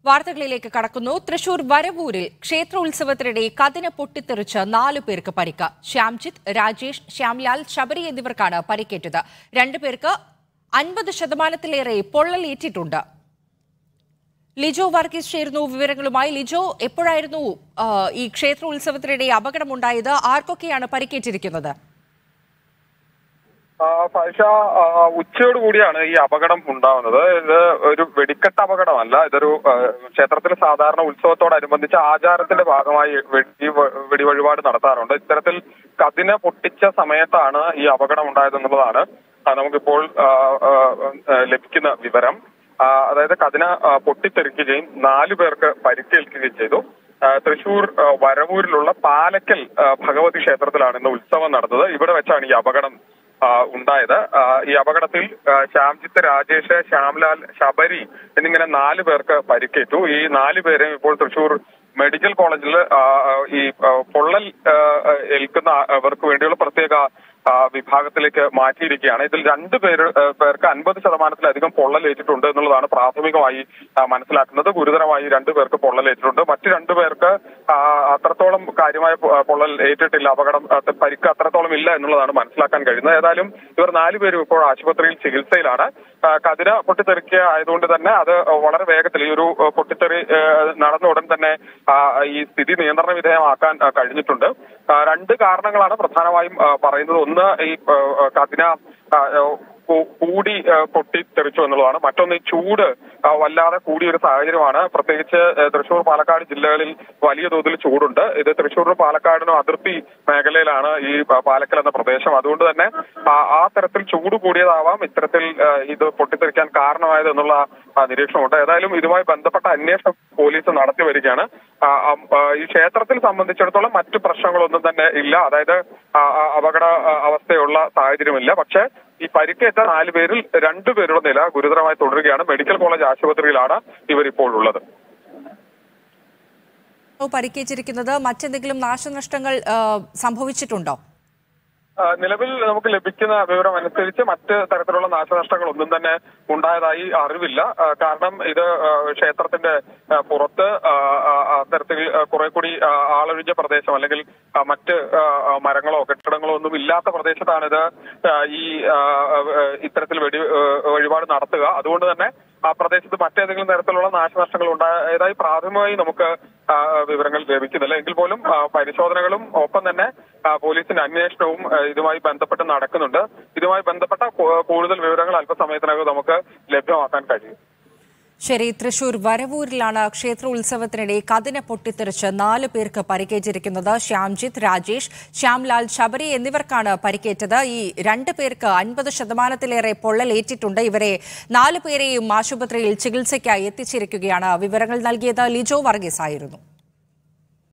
വാർത്തകളിലേക്ക് കടക്കുന്നു തൃശൂർ വരവൂരിൽ ക്ഷേത്രോത്സവത്തിനിടെ കതിന് പൊട്ടിത്തെറിച്ച് നാലു പേർക്ക് പരിക്ക് ശ്യാംജിത്ത് രാജേഷ് ശ്യാംലാൽ ശബരി എന്നിവർക്കാണ് പരിക്കേറ്റത് രണ്ടുപേർക്ക് അൻപത് ശതമാനത്തിലേറെ പൊള്ളലേറ്റിട്ടുണ്ട് ലിജോ വർഗീസ് ചേരുന്നു വിവരങ്ങളുമായി ലിജോ എപ്പോഴായിരുന്നു ആ, ഈ ക്ഷേത്രോത്സവത്തിനിടെ അപകടമുണ്ടായത് ആർക്കൊക്കെയാണ് പരിക്കേറ്റിരിക്കുന്നത് ആ, ഫൈഷ ആ, ഉച്ചയോട് കൂടിയാണ് ഈ അപകടം ഉണ്ടാവുന്നത് ഇത് ഒരു വെടിക്കെട്ട് അപകടമല്ല ഇതൊരു ആ, ക്ഷേത്രത്തിൽ സാധാരണ ഉത്സവത്തോടനുബന്ധിച്ച് ആചാരത്തിന്റെ ഭാഗമായി വെടി വെടി വഴിപാട് നടത്താറുണ്ട് ഇത്തരത്തിൽ കതിന പൊട്ടിച്ച സമയത്താണ് ഈ അപകടം ഉണ്ടായതെന്നുള്ളതാണ് ആ, നമുക്കിപ്പോൾ ആ, ആ, ആ, ലഭിക്കുന്ന വിവരം ആ, അതായത് കതിന ആ, പൊട്ടിത്തെറിക്കുകയും നാലു പേർക്ക് പരിക്കേൽക്കുകയും ചെയ്തു ആ, തൃശൂർ ആ, വരവൂരിലുള്ള പാലക്കൽ ആ, ഭഗവതി ക്ഷേത്രത്തിലാണ് ഇന്ന് ഉത്സവം നടന്നത് ഇവിടെ വെച്ചാണ് ഈ അപകടം ആ, ഉണ്ടായത് ആ, ഈ അപകടത്തിൽ ആ, ശ്യാംജിത്ത് രാജേഷ് ശ്യാംലാൽ ശബരി എന്നിങ്ങനെ നാല് പേർക്ക് പരിക്കേറ്റു ഈ നാല് പേരെയും ഇപ്പോൾ തൃശൂർ മെഡിക്കൽ കോളേജിൽ ആ, ആ, ഈ ആ, പൊള്ളൽ ആ, ആ, ഏൽക്കുന്ന അവർക്ക് വേണ്ടിയുള്ള പ്രത്യേക ആ, വിഭാഗത്തിലേക്ക് മാറ്റിയിരിക്കുകയാണ് ഇതിൽ രണ്ട് പേര് ആ, പേർക്ക് അൻപത് ശതമാനത്തിലധികം പൊള്ളലേറ്റിട്ടുണ്ട് എന്നുള്ളതാണ് പ്രാഥമികമായി ആ, മനസ്സിലാക്കുന്നത് ഗുരുതരമായി രണ്ടു പേർക്ക് പൊള്ളലേറ്റിട്ടുണ്ട് മറ്റു രണ്ടു പേർക്ക് ആ, അത്രത്തോളം കാര്യമായ പൊ- പൊള്ളൽ ഏറ്റിട്ടില്ല അപകടം ആ, പരിക്ക് അത്രത്തോളം ഇല്ല എന്നുള്ളതാണ് മനസ്സിലാക്കാൻ കഴിയുന്നത് ഏതായാലും ഇവർ നാലുപേരും ഇപ്പോൾ ആശുപത്രിയിൽ ചികിത്സയിലാണ് ആ, കതിര പൊട്ടിത്തെറിക്കുക ആയതുകൊണ്ട് തന്നെ അത് വളരെ വേഗത്തിൽ ഈ ഒരു ആ, പൊട്ടിത്തെറി ആ, നടന്ന ഉടൻ തന്നെ ആ, ഈ സ്ഥിതി നിയന്ത്രണ വിധേയമാക്കാൻ ആ, കഴിഞ്ഞിട്ടുണ്ട് ആ, രണ്ട് കാരണങ്ങളാണ് പ്രധാനമായും ആ, പറയുന്നത് ഒന്ന് ഈ ആ, ആ, കതിന ആ, ആ, കൂ- കൂടി ആ, പൊട്ടിത്തെറിച്ചു എന്നുള്ളതാണ് മറ്റൊന്ന് ഈ ചൂട് ആ, വല്ലാതെ കൂടിയ ഒരു സാഹചര്യമാണ് പ്രത്യേകിച്ച് ആ, തൃശൂർ പാലക്കാട് ജില്ലകളിൽ വലിയ തോതിൽ ചൂടുണ്ട് ഇത് തൃശൂർ പാലക്കാടിനും അതിർത്തി മേഖലയിലാണ് ഈ പ- പാലക്കൽ എന്ന പ്രദേശം അതുകൊണ്ട് തന്നെ ആ ആ തരത്തിൽ ചൂട് കൂടിയതാവാം ഇത്തരത്തിൽ ആ, ഇത് പൊട്ടിത്തെറിക്കാൻ കാരണമായത് എന്നുള്ള ആ, നിരീക്ഷണമുണ്ട് ഏതായാലും ഇതുമായി ബന്ധപ്പെട്ട അന്വേഷണം പോലീസ് നടത്തി വരികയാണ് ആ, ആ, ആ, ഈ ക്ഷേത്രത്തിൽ സംബന്ധിച്ചിടത്തോളം മറ്റു പ്രശ്നങ്ങളൊന്നും തന്നെ ഇല്ല അതായത് ആ, ആ, അപകട ആ, അവസ്ഥയുള്ള സാഹചര്യമില്ല പക്ഷേ ഈ പരിക്കേറ്റ നാല് പേരിൽ രണ്ടുപേരുടെ നില ഗുരുതരമായി തുടരുകയാണ് മെഡിക്കൽ കോളേജ് ആശുപത്രിയിലാണ് ഇവർ ഇപ്പോൾ ഉള്ളത് പരിക്കേറ്റിരിക്കുന്നത് മറ്റെന്തെങ്കിലും നാശനഷ്ടങ്ങൾ ആ, സംഭവിച്ചിട്ടുണ്ടോ ആ, നിലവിൽ നമുക്ക് ലഭിക്കുന്ന വിവരം അനുസരിച്ച് മറ്റ് തരത്തിലുള്ള നാശനഷ്ടങ്ങൾ ഒന്നും തന്നെ ഉണ്ടായതായി അറിവില്ല ആ, കാരണം ഇത് ആ, ക്ഷേത്രത്തിന്റെ ആ, പുറത്ത് ആ, ആ, അത്തരത്തിൽ ആ, കുറെ കൂടി ആ, ആളൊഴിഞ്ഞ പ്രദേശം അല്ലെങ്കിൽ ആ, മറ്റ് ആ, ആ, മരങ്ങളോ കെട്ടിടങ്ങളോ ഒന്നും ഇല്ലാത്ത പ്രദേശത്താണ് ഇത് ആ, ഈ ആ, ആ, ഇത്തരത്തിൽ വെടി ആ, വഴിപാട് നടത്തുക അതുകൊണ്ട് തന്നെ ആ പ്രദേശത്ത് മറ്റേതെങ്കിലും തരത്തിലുള്ള നാശനഷ്ടങ്ങൾ ഉണ്ടായതായി പ്രാഥമികമായി നമുക്ക് ആ, വിവരങ്ങൾ ലഭിക്കുന്നില്ല എങ്കിൽ പോലും ആ, പരിശോധനകളും ഒപ്പം തന്നെ ആ, പോലീസിന്റെ അന്വേഷണവും ആ, ഇതുമായി ബന്ധപ്പെട്ട് നടക്കുന്നുണ്ട് ഇതുമായി ബന്ധപ്പെട്ട കൂ- കൂടുതൽ വിവരങ്ങൾ അല്പസമയത്തിനകം നമുക്ക് ലഭ്യമാക്കാൻ കഴിയും ശരി തൃശൂർ വരവൂരിലാണ് ക്ഷേത്രോത്സവത്തിനിടെ കതിന് പൊട്ടിത്തെറിച്ച് നാല് പേർക്ക് പരിക്കേറ്റിരിക്കുന്നത് ശ്യാംജിത്ത് രാജേഷ് ശ്യാംലാൽ ശബരി എന്നിവർക്കാണ് പരിക്കേറ്റത് ഈ രണ്ട് പേർക്ക് അൻപത് ശതമാനത്തിലേറെ പൊള്ളലേറ്റിട്ടുണ്ട് ഇവരെ നാല് പേരെയും ആശുപത്രിയിൽ ചികിത്സയ്ക്കായി എത്തിച്ചിരിക്കുകയാണ് വിവരങ്ങൾ നൽകിയത് ലിജോ വർഗീസ് ആയിരുന്നു